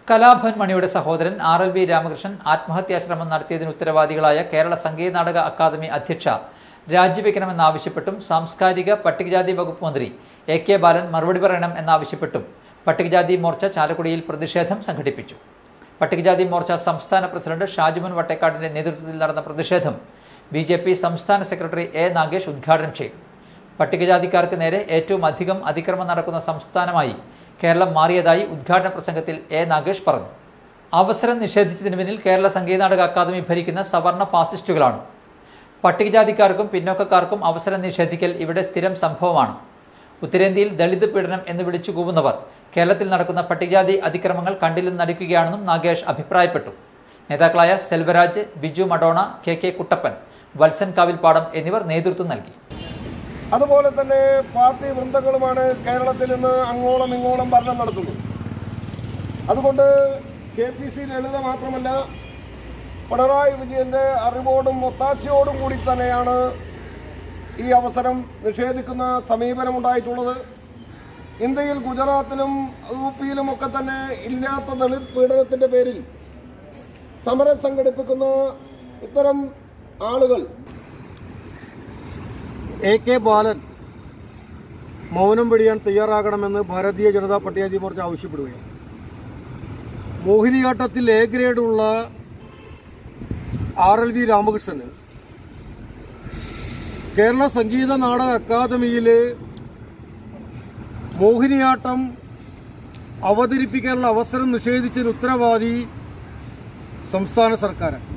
കലാഭൻ മണിയുടെ സഹോദരൻ R L V Ramakrishnan ആത്മഹത്യാശ്രമം നടത്തിയതിന് ഉത്തരവാദികളായ കേരള സംഗീത നാടക അക്കാദമി അധ്യക്ഷ രാജിവെക്കണമെന്നാവശ്യപ്പെട്ടും സാംസ്കാരിക പട്ടികജാതി വകുപ്പ് മന്ത്രി എ കെ ബാലൻ മറുപടി പറയണം എന്നാവശ്യപ്പെട്ടും പട്ടികജാതി മോർച്ച ചാലക്കുടിയിൽ പ്രതിഷേധം സംഘടിപ്പിച്ചു പട്ടികജാതി മോർച്ച സംസ്ഥാന പ്രസിഡന്റ് ഷാജുമൻ വട്ടേക്കാടിന്റെ നേതൃത്വത്തിൽ നടന്ന പ്രതിഷേധം ബി ജെ പി സംസ്ഥാന സെക്രട്ടറി എ നാഗേഷ് ഉദ്ഘാടനം ചെയ്തു പട്ടികജാതിക്കാർക്ക് നേരെ ഏറ്റവും അധികം അതിക്രമം നടക്കുന്ന സംസ്ഥാനമായി കേരളം മാറിയതായി ഉദ്ഘാടന പ്രസംഗത്തിൽ എ നാഗേഷ് പറഞ്ഞു അവസരം നിഷേധിച്ചതിന് പിന്നിൽ കേരള സംഗീത നാടക അക്കാദമി ഭരിക്കുന്ന സവർണ ഫാസിസ്റ്റുകളാണ് പട്ടികജാതിക്കാർക്കും പിന്നോക്കക്കാർക്കും അവസരം നിഷേധിക്കൽ ഇവിടെ സ്ഥിരം സംഭവമാണ് ഉത്തരേന്ത്യയിൽ ദളിത് പീഡനം എന്ന് വിളിച്ചു കൂവുന്നവർ കേരളത്തിൽ നടക്കുന്ന പട്ടികജാതി അതിക്രമങ്ങൾ കണ്ടില്ലെന്ന് നടിക്കുകയാണെന്നും നാഗേഷ് അഭിപ്രായപ്പെട്ടു നേതാക്കളായ സെൽവരാജ് ബിജു മഡോണ കെ കെ കുട്ടപ്പൻ വത്സൻ കാവിൽപ്പാടം എന്നിവർ നേതൃത്വം നൽകി അതുപോലെ തന്നെ പാർട്ടി വൃന്ദങ്ങളുമാണ് കേരളത്തിൽ ഇന്ന് അങ്ങോളം ഇങ്ങോളം ഭരണം നടത്തുന്നത് അതുകൊണ്ട് കെ പി സി ലളിത മാത്രമല്ല പിണറായി വിജയന്റെ അറിവോടും ഒത്താശയോടും കൂടി തന്നെയാണ് ഈ അവസരം നിഷേധിക്കുന്ന സമീപനമുണ്ടായിട്ടുള്ളത് ഇന്ത്യയിൽ ഗുജറാത്തിലും യു പിയിലും ഒക്കെ തന്നെ ഇല്ലാത്ത ദളിത് പീഡനത്തിന്റെ പേരിൽ സമരം സംഘടിപ്പിക്കുന്ന ഇത്തരം ആളുകൾ എ കെ ബാലൻ മൗനം വെടിയാൻ തയ്യാറാകണമെന്ന് ഭാരതീയ ജനതാ പട്ടികജാതി മോർച്ച ആവശ്യപ്പെടുകയാണ് മോഹിനിയാട്ടത്തിൽ എ ഗ്രേഡുള്ള ആർ എൽ വി രാമകൃഷ്ണന് കേരള സംഗീത നാടക അക്കാദമിയിലെ മോഹിനിയാട്ടം അവതരിപ്പിക്കാനുള്ള അവസരം നിഷേധിച്ചതിന് ഉത്തരവാദി സംസ്ഥാന സർക്കാരാണ്